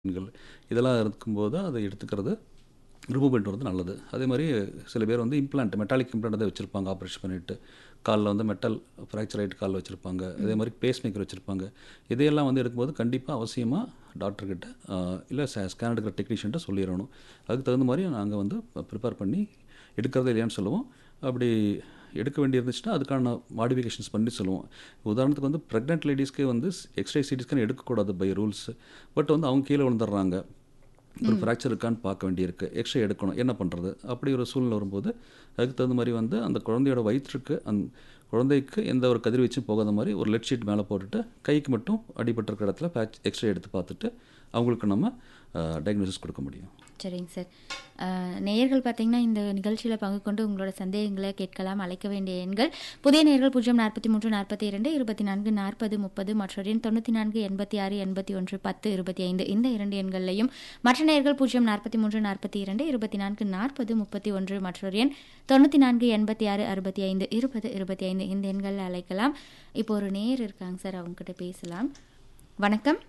மீன்கள் இதெல்லாம் இருக்கும்போது அதை எடுத்துக்கிறது ரிமூவ் பண்ணிட்டு வரது நல்லது அதே மாதிரி சில பேர் வந்து இம்ப்ளான்ட் மெட்டாலிக் இம்ப்ளான்ட் தான் வச்சுருப்பாங்க ஆப்ரேஷன் பண்ணிவிட்டு காலில் வந்து மெட்டல் ஃப்ராக்சர் ஆகிட்டு காலில் வச்சுருப்பாங்க அதே மாதிரி பேஸ் மேக்கர் வச்சுருப்பாங்க இதையெல்லாம் வந்து எடுக்கும்போது கண்டிப்பாக அவசியமாக டாக்டர்கிட்ட இல்லை ஸ்கேன் எடுக்கிற டெக்னீஷியன்ட்ட சொல்லிடணும் அதுக்கு தகுந்த மாதிரி நாங்கள் வந்து ப்ரிப்பேர் பண்ணி எடுக்கிறது இல்லையான்னு சொல்லுவோம் அப்படி எடுக்க வேண்டி இருந்துச்சுன்னா அதுக்கான மாடிஃபிகேஷன்ஸ் பண்ணி சொல்லுவோம் உதாரணத்துக்கு வந்து ப்ரெக்னென்ட் லேடிஸ்க்கே வந்து எக்ஸ்ரே சிடி ஸ்கேன் எடுக்கக்கூடாது பை ரூல்ஸ் பட் வந்து அவங்க கீழே விழுந்துடுறாங்க ஒரு ஃப்ராக்சர் இருக்கான்னு பார்க்க வேண்டியிருக்கு எக்ஸ்ரே எடுக்கணும் என்ன பண்ணுறது அப்படி ஒரு சூழ்நிலை வரும்போது அதுக்கு தகுந்த மாதிரி வந்து அந்த குழந்தையோட வயிற்றுக்கு அந் குழந்தைக்கு எந்த ஒரு கதிர்வீச்சும் போகாத மாதிரி ஒரு லெட் ஷீட் மேலே போட்டுட்டு கைக்கு மட்டும் அடிபட்டிருக்க இடத்துல பேட்ச் எக்ஸ்ரே எடுத்து பார்த்துட்டு அவங்களுக்கு நம்ம டயக்னோசிஸ் கொடுக்க முடியும் சரிங்க சார் நேயர்கள் பார்த்தீங்கன்னா இந்த நிகழ்ச்சியில் பங்கு கொண்டு உங்களோட சந்தேகங்களை கேட்கலாம் அழைக்க வேண்டிய எண்கள் புதிய நேயர்கள் பூஜ்ஜியம் நாற்பத்தி மூன்று நாற்பத்தி இரண்டு இருபத்தி நான்கு நாற்பது முப்பது மற்றொரு எண் தொண்ணூற்றி நான்கு எண்பத்தி ஆறு எண்பத்தி ஒன்று பத்து இருபத்தி ஐந்து இந்த இரண்டு எண்களையும் மற்ற நேயர்கள் பூஜ்ஜியம் நாற்பத்தி மூன்று நாற்பத்தி இரண்டு இருபத்தி நான்கு நாற்பது முப்பத்தி ஒன்று மற்றொரு எண் தொண்ணூற்றி நான்கு எண்பத்தி ஆறு அறுபத்தி ஐந்து இருபது இருபத்தி ஐந்து இந்த எண்களில் அழைக்கலாம் இப்போ ஒரு நேயர் இருக்காங்க சார் அவங்ககிட்ட பேசலாம் வணக்கம்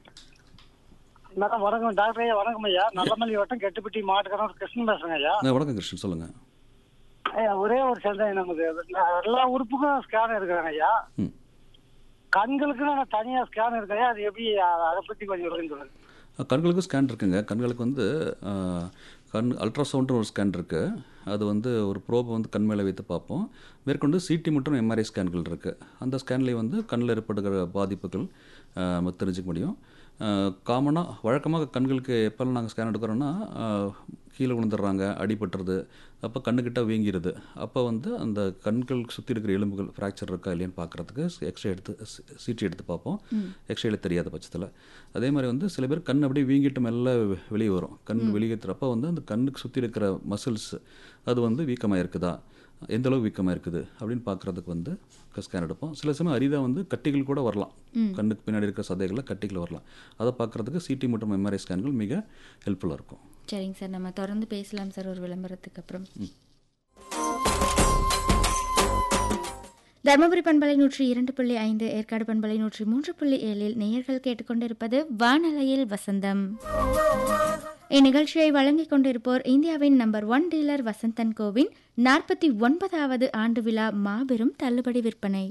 மேடம் வணக்கம் டாக்டர் ஐயா வணக்கம் ஐயா நல்லமல்லி வட்டம் கெட்டுப்பட்டி மாட்டுக்காரன் கிருஷ்ணன் பேசுறேங்க ஐயா நான் வணக்கம் கிருஷ்ணன் சொல்லுங்கள் ஐயா ஒரே ஒரு சந்தேகம் நமக்கு எல்லா உறுப்புக்கும் ஸ்கேன் இருக்கிறாங்க ஐயா ம் கண்களுக்குன்னு தனியாக ஸ்கேன் இருக்கு ஐயா அது எப்படி அ- அதை பற்றி கொஞ்சம் விளக்கம் சொல்லுங்க கண்களுக்கும் ஸ்கேன் இருக்குங்க கண்களுக்கு வந்து ஆ, கண் அல்ட்ராசவுண்ட்னு ஒரு ஸ்கேன் இருக்குது அது வந்து ஒரு ப்ரோபை வந்து கண் மேலே வைத்து பார்ப்போம் மேற்கொண்டு சிடி மற்றும் எம்ஆர்ஐ ஸ்கேன்கள் இருக்குது அந்த ஸ்கேன்லேயே வந்து கண்ணில் ஏற்படுகிற பாதிப்புகள் ஆ, நம்ம தெரிஞ்சுக்க முடியும் காமனாக வழக்கமாக கண்களுக்கு எப்போல்லாம் நாங்கள் ஸ்கேன் எடுக்கிறோன்னா ஆ, கீழே விழுந்துடுறாங்க அடிபட்டுறது அப்போ கண்ணுக்கிட்ட வீங்கிடுது அப்போ வந்து அந்த கண்கள் சுற்றி இருக்கிற எலும்புகள் ஃப்ராக்சர் இருக்கா இல்லையான்னு பார்க்குறதுக்கு எக்ஸ்ரே எடுத்து சிடி எடுத்து பார்ப்போம் எக்ஸ்ரேல தெரியாத பட்சத்தில் அதே மாதிரி வந்து சில பேர் கண் அப்படியே வீங்கிட்டு மெல்ல வெ- வெளியே வரும் கண் வெளியேற்றுறப்ப வந்து அந்த கண்ணுக்கு சுற்றி இருக்கிற மசில்ஸ் அது வந்து வீக்கமாக இருக்குதா எந்த அளவு வீக்கமாக இருக்குது அப்படின்னு பார்க்குறதுக்கு வந்து ஸ்கேன் எடுப்போம் சில சமயம் அரிதாக வந்து கட்டிகள் கூட வரலாம் கண்ணுக்கு பின்னாடி இருக்கிற சதைகளில் கட்டிகள் வரலாம் அதை பார்க்குறதுக்கு சிடி மற்றும் எம்ஆர்ஐ ஸ்கேன்கள் மிக ஹெல்ப்ஃபுல்லாக இருக்கும் சரிங்க சார் நம்ம தொடர்ந்து பேசலாம் சார் ஒரு விளம்பரத்துக்கு அப்புறம் தருமபுரி பண்பலை நூற்றி இரண்டு புள்ளி ஐந்து ஏற்காடு பண்பலை நூற்றி மூன்று புள்ளி ஏழில் நேயர்கள் கேட்டுக்கொண்டிருப்பது வானலையில் வசந்தம் இந்நிகழ்ச்சியை வழங்கிக் கொண்டிருப்போர் இந்தியாவின் நம்பர் ஒன் டீலர் வசந்தன் கோவின் நாற்பத்தி ஒன்பதாவது ஆண்டு விழா மாபெரும் தள்ளுபடி விற்பனை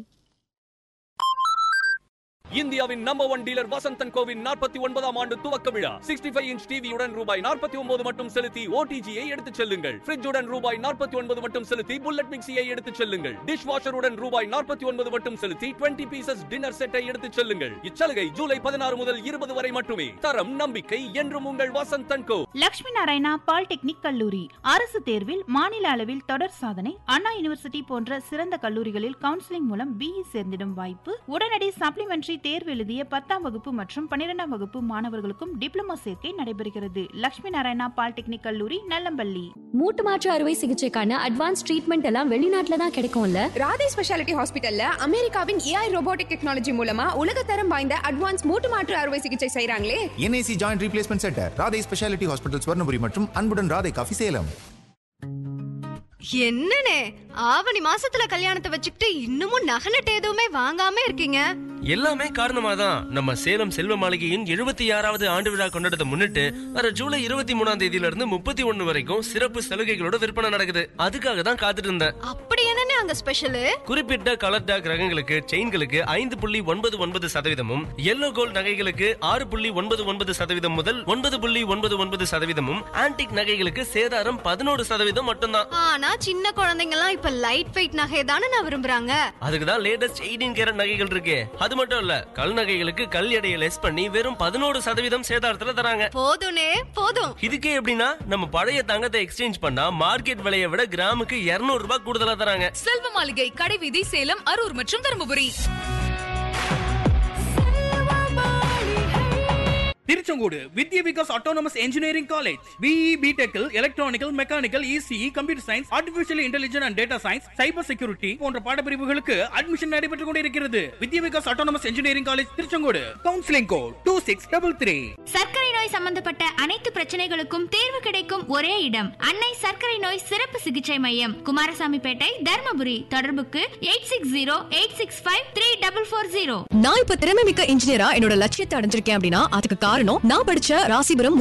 இந்தியாவின் நம்பர் ஒன் டீலர் வசந்தன் கோவின் நாற்பத்தி ஒன்பதாம் ஆண்டு துவக்க விழா சிக்ஸ்டி ஃபைவ் இன்ச் டிவியுடன் ரூபாய் நாற்பத்தி ஒன்பது மட்டும் செலுத்தி ஓடிஜியை எடுத்துச் செல்லுங்கள் ஃப்ரிட்ஜுடன் ரூபாய் நாற்பத்தி ஒன்பது மட்டும் செலுத்தி புல்லட் மிக்சியை எடுத்துச் செல்லுங்கள் டிஷ் வாஷருடன் ரூபாய் நாற்பத்தி ஒன்பது மட்டும் செலுத்தி டுவெண்ட்டி பீசஸ் டின்னர் செட்டை எடுத்துச் செல்லுங்கள் இச்சலுகை ஜூலை பதினாறு முதல் இருபது வரை மட்டுமே தரம் நம்பிக்கை என்றும் உங்கள் வசந்தன் கோ லட்சுமி நாராயணா பாலிடெக்னிக் கல்லூரி அரசு தேர்வில் மாநில அளவில் தொடர் சாதனை அண்ணா யூனிவர்சிட்டி போன்ற சிறந்த கல்லூரிகளில் கவுன்சிலிங் மூலம் பிஇ சேர்ந்திடும் வாய்ப்பு உடனடி சப்ளிமெண்டரி தேர்வு எழுதிய பத்தாம் வகுப்பு மற்றும் பன்னிரெண்டாம் வகுப்பு மாணவர்களுக்கும் டிப்ளமோ சேர்க்கை நடைபெறுகிறது லட்சுமி நாராயணா பாலிடெக்னிக் கல்லூரி நல்லம்பள்ளி மூட்டு மாற்று அறுவை சிகிச்சைக்கான அட்வான்ஸ் ட்ரீட்மெண்ட் எல்லாம் வெளிநாட்டுல தான் கிடைக்கும்ல ராதே ஸ்பெஷாலிட்டி ஹாஸ்பிட்டல்ல அமெரிக்காவின் ஏஐ ரோபோட்டிக் டெக்னாலஜி மூலமா உலகத்தரம் வாய்ந்த அட்வான்ஸ் மூட்டு மாற்று அறுவை சிகிச்சை செய்றாங்களே NIC joint replacement centre Radhai speciality hospital Swarnapuri மற்றும் அன்புடன் ராதை காஃபி சேலம் என்னனே ஆவணி மாசத்துல கல்யாணத்தை வச்சுக்கிட்டு இன்னமும் நகை நட்டு எதுவுமே வாங்காம இருக்கீங்க எல்லாமே காரணமா தான் நம்ம சேலம் செல்வ மாளிகையின் எழுபத்தி ஆறாவது ஆண்டு விழா கொண்டாடத்தை முன்னிட்டு வர ஜூலை இருபத்தி மூணாம் தேதியில இருந்து முப்பத்தி ஒண்ணு வரைக்கும் சிறப்பு சலுகைகளோட விற்பனை நடக்குது அதுக்காக தான் காத்துட்டு இருந்தேன் அப்படி என்னனே அங்க ஸ்பெஷல் குறிப்பிட்ட கலர் டாக் ரகங்களுக்கு செயின்களுக்கு ஐந்து புள்ளி ஒன்பது ஒன்பது சதவீதமும் எல்லோ கோல்ட் நகைகளுக்கு ஆறு புள்ளி ஒன்பது ஒன்பது சதவீதம் முதல் ஒன்பது புள்ளி ஒன்பது ஒன்பது சதவீதமும் ஆன்டிக் நகைகளுக்கு சேதாரம் பதினோரு சதவீதம் மட்டும்தான் ஆனா சின்ன குழந்தைங்க எல்லாம் இப்ப லைட் வெயிட் நகை தானே நான் விரும்புறாங்க அதுக்கு தான் லேட்டஸ்ட் எயிட்டீன் கேரட் நகைகள் இருக்கு அது மட்டும் இல்ல கல் நகைகளுக்கு கல் எடையை லெஸ் பண்ணி வெறும் பதினோரு சதவீதம் சேதாரத்துல தராங்க போதும்னே போதும் இதுக்கே எப்படின்னா நம்ம பழைய தங்கத்தை எக்ஸ்சேஞ்ச் பண்ணா மார்க்கெட் விலையை விட கிராமுக்கு 200 ரூபாய் கூடுதலா தராங்க செல்வ மாளிகை கடைவீதி சேலம் அரூர் மற்றும் Dharmapuri Tiruchengode Vidya Vikas autonomous engineering college BE பிடெக்கில் electrical mechanical ECE computer science artificial intelligence and data science cyber security போன்ற பாடப்பிரிவுகளுக்கு அட்மிஷன் நடைபெற்றுக் கொண்டிருக்கிறது Vidya Vikas autonomous engineering college Tiruchengode counselling code two six double three சர்க்கரை நோய் சம்பந்தப்பட்ட அனைத்து பிரச்சனைகளுக்கும் தீர்வு கிடைக்கும் ஒரே இடம் அன்னை சர்க்கரை நோய் சிறப்பு சிகிச்சை மையம் குமாரசாமிப்பேட்டை தர்மபுரி தொடர்புக்கு eight six zero eight six five three double four zero நான் இப்ப திறமை மிக்க இன்ஜினியரா என்னோட லட்சியத்தை அடைஞ்சிருக்கேன் அப்படின்னா அதுக்கு காரணம் காரணம் நான் படிச்ச ராசிபுரம்